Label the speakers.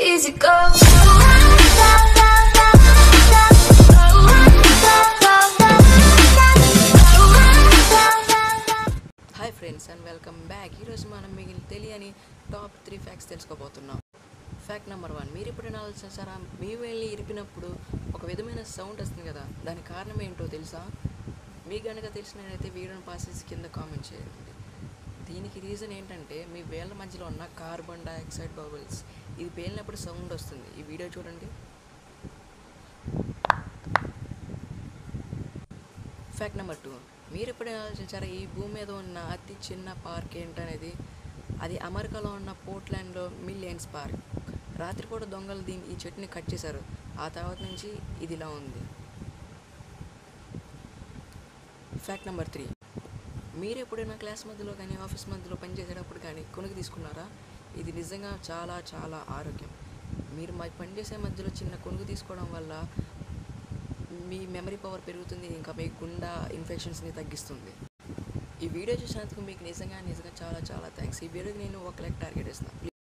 Speaker 1: easy go.
Speaker 2: Hi friends and welcome back ఈరోజు మనం మిగిలిన తెలియని టాప్ త్రీ ఫ్యాక్ట్స్ తెలుసుకోబోతున్నాం ఫ్యాక్ట్ నెంబర్ వన్ మీరు ఎప్పుడైనా ఆలోచించారా మీ వెళ్ళి ఇరిపినప్పుడు ఒక విధమైన సౌండ్ వస్తుంది కదా దాని కారణం ఏంటో తెలుసా మీకు కనుక తెలిసినట్లయితే వీడియోని పాస్ చేసి కింద కామెంట్ చేయండి దీనికి రీజన్ ఏంటంటే మీ వేళ్ళ మధ్యలో ఉన్న కార్బన్ డైఆక్సైడ్ బబుల్స్ ఇది పేలినప్పుడు సౌండ్ వస్తుంది ఈ వీడియో చూడండి ఫ్యాక్ట్ నెంబర్ టూ మీరు ఎప్పుడైనా ఆలోచించారా ఈ భూమి మీద ఉన్న అతి చిన్న పార్క్ ఏంటనేది అది అమెరికాలో ఉన్న పోర్ట్లాండ్లో మిలియన్స్ పార్క్ రాత్రిపూట దొంగలు దీని ఈ చెట్టుని కట్ చేశారు ఆ తర్వాత నుంచి ఇది ఇలా ఉంది ఫ్యాక్ట్ నెంబర్ త్రీ మీరు ఎప్పుడైనా క్లాస్ మధ్యలో కానీ ఆఫీస్ మధ్యలో పనిచేసేటప్పుడు కానీ కొనుక్కు తీసుకున్నారా ఇది నిజంగా చాలా చాలా ఆరోగ్యం మీరు మా పనిచేసే మధ్యలో చిన్న కొనుక్కు తీసుకోవడం వల్ల మీ మెమరీ పవర్ పెరుగుతుంది ఇంకా మీ గుండె ఇన్ఫెక్షన్స్ని తగ్గిస్తుంది ఈ వీడియో చూసినందుకు మీకు నిజంగా నిజంగా చాలా చాలా థ్యాంక్స్ ఈ వీడియోకి నేను ఒక లెక్ టార్గెట్ ఇస్తాను